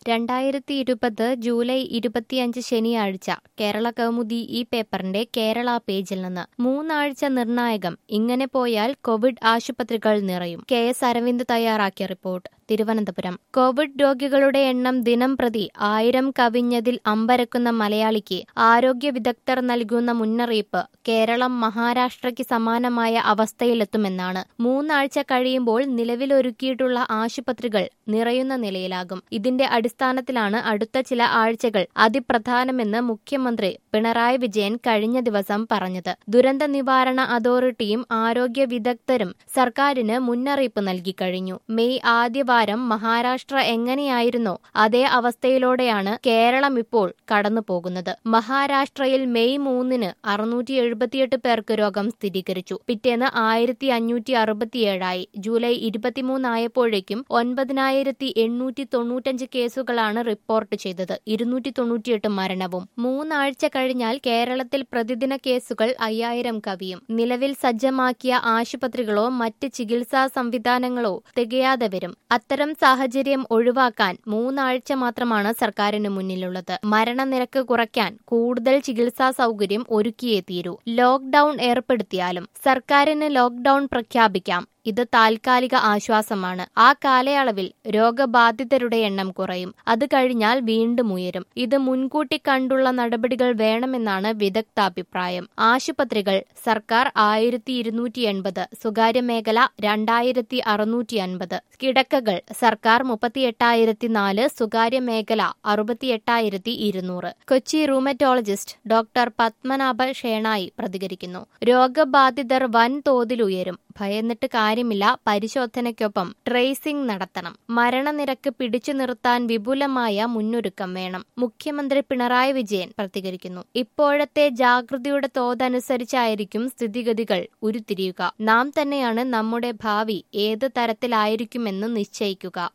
രണ്ടായിരത്തി ഇരുപത് ജൂലൈ ഇരുപത്തിയഞ്ച് ശനിയാഴ്ച കേരള കൗമുദി ഈ പേപ്പറിന്റെ കേരള പേജിൽ നിന്ന് മൂന്നാഴ്ച നിർണായകം ഇങ്ങനെ പോയാൽ കോവിഡ് ആശുപത്രികൾ നിറയും കെ എസ് അരവിന്ദ് തയ്യാറാക്കിയ റിപ്പോർട്ട് തിരുവനന്തപുരം കോവിഡ് രോഗികളുടെ എണ്ണം ദിനം പ്രതി ആയിരം കവിഞ്ഞതിൽ അമ്പരക്കുന്ന മലയാളിക്ക് ആരോഗ്യ വിദഗ്ധർ നൽകുന്ന മുന്നറിയിപ്പ് കേരളം മഹാരാഷ്ട്രയ്ക്ക് സമാനമായ അവസ്ഥയിലെത്തുമെന്നാണ് മൂന്നാഴ്ച കഴിയുമ്പോൾ നിലവിലൊരുക്കിയിട്ടുള്ള ആശുപത്രികൾ നിറയുന്ന നിലയിലാകും ഇതിന്റെ അടിസ്ഥാനത്തിലാണ് അടുത്ത ചില ആഴ്ചകൾ അതിപ്രധാനമെന്ന് മുഖ്യമന്ത്രി പിണറായി വിജയൻ കഴിഞ്ഞ ദിവസം പറഞ്ഞത് ദുരന്ത നിവാരണ അതോറിറ്റിയും ആരോഗ്യ വിദഗ്ധരും സർക്കാരിന് മുന്നറിയിപ്പ് നൽകി കഴിഞ്ഞു മെയ് ആദ്യവാരം മഹാരാഷ്ട്ര എങ്ങനെയായിരുന്നോ അതേ അവസ്ഥയിലൂടെയാണ് കേരളം ഇപ്പോൾ കടന്നു പോകുന്നത് മഹാരാഷ്ട്രയിൽ മെയ് മൂന്നിന് അറുന്നൂറ്റി എഴുപത്തിയെട്ട് പേർക്ക് രോഗം സ്ഥിരീകരിച്ചു പിറ്റേന്ന് ആയിരത്തി അഞ്ഞൂറ്റി അറുപത്തിയേഴായി ജൂലൈ ഇരുപത്തിമൂന്നായപ്പോഴേക്കും ഒൻപതിനായിരത്തി എണ്ണൂറ്റി തൊണ്ണൂറ്റഞ്ച് കേസുകളാണ് റിപ്പോർട്ട് ചെയ്തത് ഇരുന്നൂറ്റി തൊണ്ണൂറ്റിയെട്ട് മരണവും മൂന്നാഴ്ച കഴിഞ്ഞാൽ കേരളത്തിൽ പ്രതിദിന കേസുകൾ അയ്യായിരം കവിയും നിലവിൽ സജ്ജമാക്കിയ ആശുപത്രികളോ മറ്റ് ചികിത്സാ സംവിധാനങ്ങളോ തികയാതെ വരും അത്തരം സാഹചര്യം ഒഴിവാക്കാൻ മൂന്നാഴ്ച മാത്രമാണ് സർക്കാരിന് മുന്നിലുള്ളത് മരണനിരക്ക് കുറയ്ക്കാൻ കൂടുതൽ ചികിത്സാ സൗകര്യം ഒരുക്കിയേ തീരൂ ലോക്ഡൌൺ ഏർപ്പെടുത്തിയാലും സർക്കാരിന് ലോക്ഡൌൺ പ്രഖ്യാപിക്കാം ഇത് താൽക്കാലിക ആശ്വാസമാണ് ആ കാലയളവിൽ രോഗബാധിതരുടെ എണ്ണം കുറയും അത് കഴിഞ്ഞാൽ വീണ്ടും ഉയരും ഇത് മുൻകൂട്ടി കണ്ടുള്ള നടപടികൾ വേണമെന്നാണ് വിദഗ്ധാഭിപ്രായം ആശുപത്രികൾ സർക്കാർ ആയിരത്തി ഇരുന്നൂറ്റി എൺപത് സ്വകാര്യ മേഖല രണ്ടായിരത്തി അറുന്നൂറ്റി അൻപത് കിടക്കകൾ സർക്കാർ മുപ്പത്തിയെട്ടായിരത്തി നാല് സ്വകാര്യ മേഖല അറുപത്തിയെട്ടായിരത്തി ഇരുന്നൂറ് കൊച്ചി റൂമറ്റോളജിസ്റ്റ് ഡോക്ടർ പത്മനാഭ ഷേണായി പ്രതികരിക്കുന്നു രോഗബാധിതർ വൻതോതിൽ ഉയരും ഭയന്നിട്ട് കാര്യമില്ല പരിശോധനയ്ക്കൊപ്പം ട്രേസിംഗ് നടത്തണം മരണനിരക്ക് പിടിച്ചു നിർത്താൻ വിപുലമായ മുന്നൊരുക്കം വേണം മുഖ്യമന്ത്രി പിണറായി വിജയൻ പ്രതികരിക്കുന്നു ഇപ്പോഴത്തെ ജാഗ്രതയുടെ തോതനുസരിച്ചായിരിക്കും സ്ഥിതിഗതികൾ ഉരുത്തിരിയുക നാം തന്നെയാണ് നമ്മുടെ ഭാവി ഏത് തരത്തിലായിരിക്കുമെന്ന് നിശ്ചയിക്കുക